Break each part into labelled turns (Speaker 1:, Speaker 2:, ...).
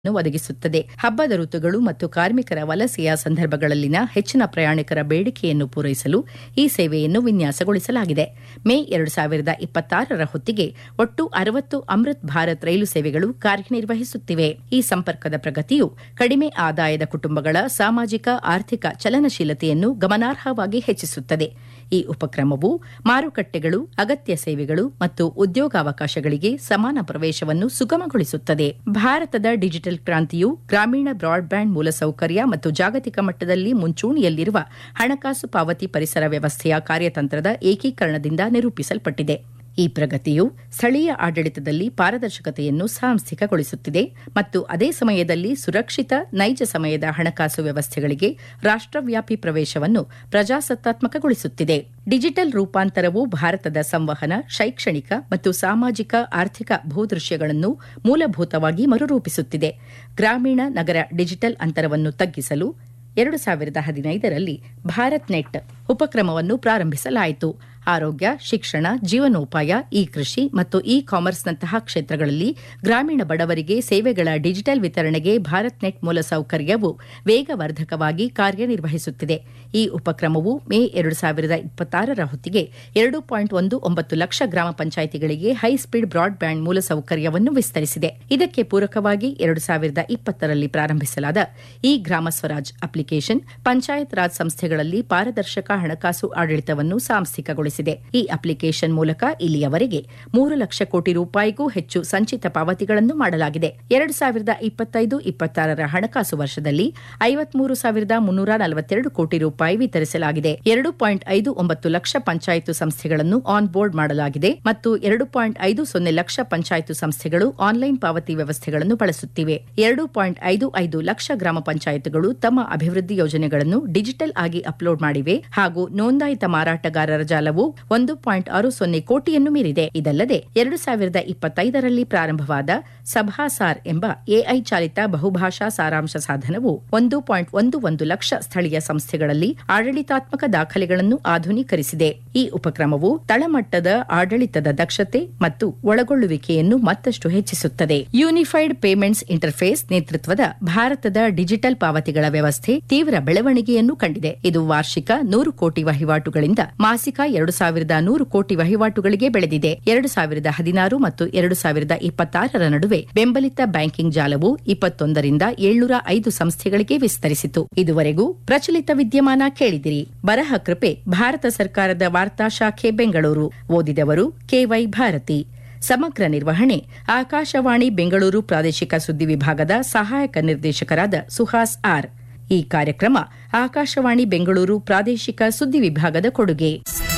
Speaker 1: ನ್ನು ಒದಗಿಸುತ್ತದೆ ಹಬ್ಬದ ಋತುಗಳು ಮತ್ತು ಕಾರ್ಮಿಕರ ವಲಸೆಯ ಸಂದರ್ಭಗಳಲ್ಲಿನ ಹೆಚ್ಚಿನ ಪ್ರಯಾಣಿಕರ ಬೇಡಿಕೆಯನ್ನು ಪೂರೈಸಲು ಈ ಸೇವೆಯನ್ನು ವಿನ್ಯಾಸಗೊಳಿಸಲಾಗಿದೆ ಮೇ ಎರಡು ಸಾವಿರದ ಇಪ್ಪತ್ತಾರರ ಹೊತ್ತಿಗೆ ಒಟ್ಟು ಅರವತ್ತು ಅಮೃತ್ ಭಾರತ್ ರೈಲು ಸೇವೆಗಳು ಕಾರ್ಯನಿರ್ವಹಿಸುತ್ತಿವೆ ಈ ಸಂಪರ್ಕದ ಪ್ರಗತಿಯು ಕಡಿಮೆ ಆದಾಯದ ಕುಟುಂಬಗಳ ಸಾಮಾಜಿಕ ಆರ್ಥಿಕ ಚಲನಶೀಲತೆಯನ್ನು ಗಮನಾರ್ಹವಾಗಿ ಹೆಚ್ಚಿಸುತ್ತದೆ ಈ ಉಪಕ್ರಮವು ಮಾರುಕಟ್ಟೆಗಳು ಅಗತ್ಯ ಸೇವೆಗಳು ಮತ್ತು ಉದ್ಯೋಗಾವಕಾಶಗಳಿಗೆ ಸಮಾನ ಪ್ರವೇಶವನ್ನು ಸುಗಮಗೊಳಿಸುತ್ತದೆ ಭಾರತದ ಡಿಜಿಟಲ್ ಕ್ರಾಂತಿಯು ಗ್ರಾಮೀಣ ಬ್ರಾಡ್ಬ್ಯಾಂಡ್ ಮೂಲಸೌಕರ್ಯ ಮತ್ತು ಜಾಗತಿಕ ಮಟ್ಟದಲ್ಲಿ ಮುಂಚೂಣಿಯಲ್ಲಿರುವ ಹಣಕಾಸು ಪಾವತಿ ಪರಿಸರ ವ್ಯವಸ್ಥೆಯ ಕಾರ್ಯತಂತ್ರದ ಏಕೀಕರಣದಿಂದ ನಿರೂಪಿಸಲ್ಪಟ್ಟಿದೆ ಈ ಪ್ರಗತಿಯು ಸ್ಥಳೀಯ ಆಡಳಿತದಲ್ಲಿ ಪಾರದರ್ಶಕತೆಯನ್ನು ಸಾಂಸ್ಥಿಕಗೊಳಿಸುತ್ತಿದೆ ಮತ್ತು ಅದೇ ಸಮಯದಲ್ಲಿ ಸುರಕ್ಷಿತ ನೈಜ ಸಮಯದ ಹಣಕಾಸು ವ್ಯವಸ್ಥೆಗಳಿಗೆ ರಾಷ್ಟ್ರವ್ಯಾಪಿ ಪ್ರವೇಶವನ್ನು ಪ್ರಜಾಸತ್ತಾತ್ಮಕಗೊಳಿಸುತ್ತಿದೆ ಡಿಜಿಟಲ್ ರೂಪಾಂತರವು ಭಾರತದ ಸಂವಹನ ಶೈಕ್ಷಣಿಕ ಮತ್ತು ಸಾಮಾಜಿಕ ಆರ್ಥಿಕ ಭೂದೃಶ್ಯಗಳನ್ನು ಮೂಲಭೂತವಾಗಿ ಮರುರೂಪಿಸುತ್ತಿದೆ ಗ್ರಾಮೀಣ ನಗರ ಡಿಜಿಟಲ್ ಅಂತರವನ್ನು ತಗ್ಗಿಸಲು ಎರಡು ಸಾವಿರದ ಹದಿನೈದರಲ್ಲಿ ಭಾರತ್ ನೆಟ್ ಉಪಕ್ರಮವನ್ನು ಪ್ರಾರಂಭಿಸಲಾಯಿತು ಆರೋಗ್ಯ ಶಿಕ್ಷಣ ಜೀವನೋಪಾಯ ಇ ಕೃಷಿ ಮತ್ತು ಇ ಕಾಮರ್ಸ್ನಂತಹ ಕ್ಷೇತ್ರಗಳಲ್ಲಿ ಗ್ರಾಮೀಣ ಬಡವರಿಗೆ ಸೇವೆಗಳ ಡಿಜಿಟಲ್ ವಿತರಣೆಗೆ ಭಾರತ್ ನೆಟ್ ಮೂಲಸೌಕರ್ಯವು ವೇಗವರ್ಧಕವಾಗಿ ಕಾರ್ಯನಿರ್ವಹಿಸುತ್ತಿದೆ ಈ ಉಪಕ್ರಮವು ಮೇ ಎರಡು ಸಾವಿರದ ಇಪ್ಪತ್ತಾರರ ಹೊತ್ತಿಗೆ ಎರಡು ಪಾಯಿಂಟ್ ಒಂದು ಒಂಬತ್ತು ಲಕ್ಷ ಗ್ರಾಮ ಪಂಚಾಯಿತಿಗಳಿಗೆ ಹೈಸ್ಪೀಡ್ ಬ್ರಾಡ್ಬ್ಯಾಂಡ್ ಮೂಲಸೌಕರ್ಯವನ್ನು ವಿಸ್ತರಿಸಿದೆ ಇದಕ್ಕೆ ಪೂರಕವಾಗಿ ಎರಡು ಸಾವಿರದ ಇಪ್ಪತ್ತರಲ್ಲಿ ಪ್ರಾರಂಭಿಸಲಾದ ಇ ಗ್ರಾಮ ಸ್ವರಾಜ್ ಅಪ್ಲಿಕೇಶನ್ ಪಂಚಾಯತ್ ರಾಜ್ ಸಂಸ್ಥೆಗಳಲ್ಲಿ ಪಾರದರ್ಶಕ ಹಣಕಾಸು ಆಡಳಿತವನ್ನು ಸಾಂಸ್ಥಿಕಗೊಳಿಸಿದೆ ಈ ಅಪ್ಲಿಕೇಶನ್ ಮೂಲಕ ಇಲ್ಲಿಯವರೆಗೆ ಮೂರು ಲಕ್ಷ ಕೋಟಿ ರೂಪಾಯಿಗೂ ಹೆಚ್ಚು ಸಂಚಿತ ಪಾವತಿಗಳನ್ನು ಮಾಡಲಾಗಿದೆ ಎರಡು ಸಾವಿರದ ಇಪ್ಪತ್ತೈದು ಇಪ್ಪತ್ತಾರರ ಹಣಕಾಸು ವರ್ಷದಲ್ಲಿ ಐವತ್ಮೂರು ಸಾವಿರದ ಮುನ್ನೂರ ನಲವತ್ತೆರಡು ಕೋಟಿ ರೂಪಾಯಿ ವಿತರಿಸಲಾಗಿದೆ ಎರಡು ಪಾಯಿಂಟ್ ಐದು ಒಂಬತ್ತು ಲಕ್ಷ ಪಂಚಾಯತು ಸಂಸ್ಥೆಗಳನ್ನು ಆನ್ ಬೋರ್ಡ್ ಮಾಡಲಾಗಿದೆ ಮತ್ತು ಎರಡು ಪಾಯಿಂಟ್ ಐದು ಸೊನ್ನೆ ಲಕ್ಷ ಪಂಚಾಯತು ಸಂಸ್ಥೆಗಳು ಆನ್ಲೈನ್ ಪಾವತಿ ವ್ಯವಸ್ಥೆಗಳನ್ನು ಬಳಸುತ್ತಿವೆ ಎರಡು ಪಾಯಿಂಟ್ ಐದು ಐದು ಲಕ್ಷ ಗ್ರಾಮ ಪಂಚಾಯತ್ಗಳು ತಮ್ಮ ಅಭಿವೃದ್ಧಿ ಯೋಜನೆಗಳನ್ನು ಡಿಜಿಟಲ್ ಆಗಿ ಅಪ್ಲೋಡ್ ಮಾಡಿವೆ ಹಾಗೂ ನೋಂದಾಯಿತ ಮಾರಾಟಗಾರರ ಜಾಲವು ಒಂದು ಪಾಯಿಂಟ್ ಆರು ಸೊನ್ನೆ ಕೋಟಿಯನ್ನು ಮೀರಿದೆ ಇದಲ್ಲದೆ ಎರಡು ಸಾವಿರದ ಇಪ್ಪತ್ತೈದರಲ್ಲಿ ಪ್ರಾರಂಭವಾದ ಸಭಾಸಾರ್ ಎಂಬ ಎಐ ಚಾಲಿತ ಬಹುಭಾಷಾ ಸಾರಾಂಶ ಸಾಧನವು ಒಂದು ಪಾಯಿಂಟ್ ಒಂದು ಒಂದು ಲಕ್ಷ ಸ್ಥಳೀಯ ಸಂಸ್ಥೆಗಳಲ್ಲಿ ಆಡಳಿತಾತ್ಮಕ ದಾಖಲೆಗಳನ್ನು ಆಧುನೀಕರಿಸಿದೆ ಈ ಉಪಕ್ರಮವು ತಳಮಟ್ಟದ ಆಡಳಿತದ ದಕ್ಷತೆ ಮತ್ತು ಒಳಗೊಳ್ಳುವಿಕೆಯನ್ನು ಮತ್ತಷ್ಟು ಹೆಚ್ಚಿಸುತ್ತದೆ ಯೂನಿಫೈಡ್ ಪೇಮೆಂಟ್ಸ್ ಇಂಟರ್ಫೇಸ್ ನೇತೃತ್ವದ ಭಾರತದ ಡಿಜಿಟಲ್ ಪಾವತಿಗಳ ವ್ಯವಸ್ಥೆ ತೀವ್ರ ಬೆಳವಣಿಗೆಯನ್ನು ಕಂಡಿದೆ ಇದು ವಾರ್ಷಿಕ ನೂರು ಕೋಟಿ ವಹಿವಾಟುಗಳಿಂದ ಮಾಸಿಕ ಎರಡು ಸಾವಿರದ ನೂರು ಕೋಟಿ ವಹಿವಾಟುಗಳಿಗೆ ಬೆಳೆದಿದೆ ಎರಡು ಸಾವಿರದ ಹದಿನಾರು ಮತ್ತು ಎರಡು ಸಾವಿರದ ಇಪ್ಪತ್ತಾರರ ನಡುವೆ ಬೆಂಬಲಿತ ಬ್ಯಾಂಕಿಂಗ್ ಜಾಲವು ಇಪ್ಪತ್ತೊಂದರಿಂದ ಏಳ್ನೂರ ಐದು ಸಂಸ್ಥೆಗಳಿಗೆ ವಿಸ್ತರಿಸಿತು ಇದುವರೆಗೂ ಪ್ರಚಲಿತ ವಿದ್ಯಮಾನ ಕೇಳಿದಿರಿ ಬರಹ ಕೃಪೆ ಭಾರತ ಸರ್ಕಾರದ ವಾರ್ತಾ ಶಾಖೆ ಬೆಂಗಳೂರು ಓದಿದವರು ಕೆವೈ ಭಾರತಿ ಸಮಗ್ರ ನಿರ್ವಹಣೆ ಆಕಾಶವಾಣಿ ಬೆಂಗಳೂರು ಪ್ರಾದೇಶಿಕ ಸುದ್ದಿ ವಿಭಾಗದ ಸಹಾಯಕ ನಿರ್ದೇಶಕರಾದ ಸುಹಾಸ್ ಆರ್ ಈ ಕಾರ್ಯಕ್ರಮ ಆಕಾಶವಾಣಿ ಬೆಂಗಳೂರು ಪ್ರಾದೇಶಿಕ ಸುದ್ದಿ ವಿಭಾಗದ ಕೊಡುಗೆ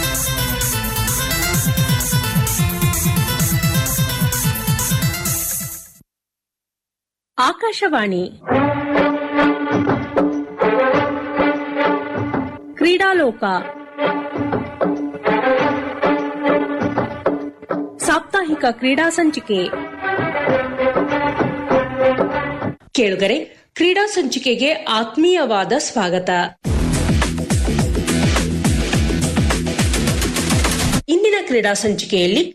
Speaker 2: ಆಕಾಶವಾಣಿ ಕ್ರೀಡಾಲೋಕ ಸಾಪ್ತಾಹಿಕ ಕ್ರೀಡಾ ಸಂಚಿಕೆ ಕೇಳುಗರೆ ಕ್ರೀಡಾ ಸಂಚಿಕೆಗೆ ಆತ್ಮೀಯವಾದ ಸ್ವಾಗತ ಇಂದಿನ ಕ್ರೀಡಾ ಸಂಚಿಕೆಯಲ್ಲಿ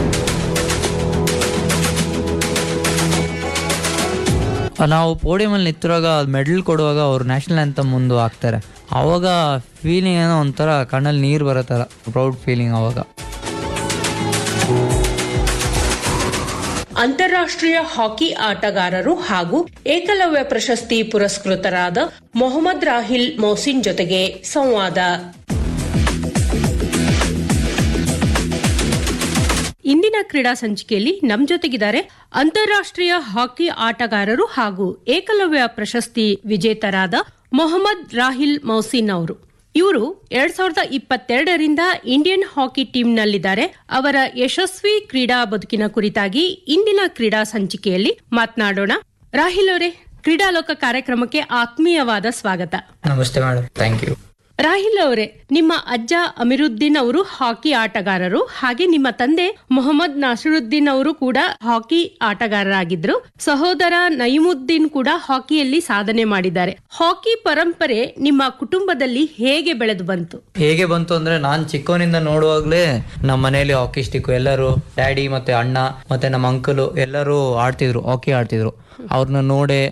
Speaker 3: ನಾವು ಪೋಡಿಯಮಲ್ಲಿ ನಿಂತಿರುವಾಗ ಮೆಡಲ್ ಕೊಡುವಾಗ ಅವ್ರು ನ್ಯಾಷನಲ್ ಅಂತ ಮುಂದೆ ಹಾಕ್ತಾರೆ ಅವಾಗ ಫೀಲಿಂಗ್ ಏನೋ ಒಂಥರ ಕಣ್ಣಲ್ಲಿ ನೀರು ಬರೋ ಥರ ಪ್ರೌಡ್ ಫೀಲಿಂಗ್ ಅವಾಗ
Speaker 2: ಅಂತಾರಾಷ್ಟ್ರೀಯ ಹಾಕಿ ಆಟಗಾರರು ಹಾಗೂ ಏಕಲವ್ಯ ಪ್ರಶಸ್ತಿ ಪುರಸ್ಕೃತರಾದ ಮೊಹಮ್ಮದ್ ರಾಹಿಲ್ ಮೌಸಿನ್ ಜೊತೆಗೆ ಸಂವಾದ ಇಂದಿನ ಕ್ರೀಡಾ ಸಂಚಿಕೆಯಲ್ಲಿ ನಮ್ ಜೊತೆಗಿದ್ದಾರೆ ಅಂತಾರಾಷ್ಟ್ರೀಯ ಹಾಕಿ ಆಟಗಾರರು ಹಾಗೂ ಏಕಲವ್ಯ ಪ್ರಶಸ್ತಿ ವಿಜೇತರಾದ ಮೊಹಮ್ಮದ್ ರಾಹಿಲ್ ಮೌಸಿನ್ ಅವರು ಇವರು ಎರಡ್ ಸಾವಿರದ ಇಪ್ಪತ್ತೆರಡರಿಂದ ಇಂಡಿಯನ್ ಹಾಕಿ ಟೀಮ್ನಲ್ಲಿದ್ದಾರೆ ಅವರ ಯಶಸ್ವಿ ಕ್ರೀಡಾ ಬದುಕಿನ ಕುರಿತಾಗಿ ಇಂದಿನ ಕ್ರೀಡಾ ಸಂಚಿಕೆಯಲ್ಲಿ ಮಾತನಾಡೋಣ ರಾಹಿಲ್ ಅವರೇ ಕ್ರೀಡಾಲೋಕ ಕಾರ್ಯಕ್ರಮಕ್ಕೆ ಆತ್ಮೀಯವಾದ ಸ್ವಾಗತ
Speaker 3: ನಮಸ್ತೆ ಮೇಡಮ್ ಥ್ಯಾಂಕ್ ಯು
Speaker 2: ರಾಹಿಲ್ ಅವರೇ ನಿಮ್ಮ ಅಜ್ಜ ಅಮಿರುದ್ದೀನ್ ಅವರು ಹಾಕಿ ಆಟಗಾರರು ಹಾಗೆ ನಿಮ್ಮ ತಂದೆ ಮೊಹಮ್ಮದ್ ನಾಸಿರುದ್ದೀನ್ ಅವರು ಕೂಡ ಹಾಕಿ ಆಟಗಾರರಾಗಿದ್ರು ಸಹೋದರ ನಯಿಮುದ್ದೀನ್ ಕೂಡ ಹಾಕಿಯಲ್ಲಿ ಸಾಧನೆ ಮಾಡಿದ್ದಾರೆ ಹಾಕಿ ಪರಂಪರೆ ನಿಮ್ಮ ಕುಟುಂಬದಲ್ಲಿ ಹೇಗೆ ಬೆಳೆದು ಬಂತು
Speaker 3: ಹೇಗೆ ಬಂತು ಅಂದ್ರೆ ನಾನ್ ಚಿಕ್ಕವನಿಂದ ನೋಡುವಾಗ್ಲೇ ನಮ್ಮ ಮನೆಯಲ್ಲಿ ಹಾಕಿ ಸ್ಟಿಕ್ ಎಲ್ಲರೂ ಡ್ಯಾಡಿ ಮತ್ತೆ ಅಣ್ಣ ಮತ್ತೆ ನಮ್ಮ ಅಂಕಲು ಎಲ್ಲರೂ ಆಡ್ತಿದ್ರು ಹಾಕಿ ಆಡ್ತಿದ್ರು ಅವ್ರನ್ನ ನೋಡೆ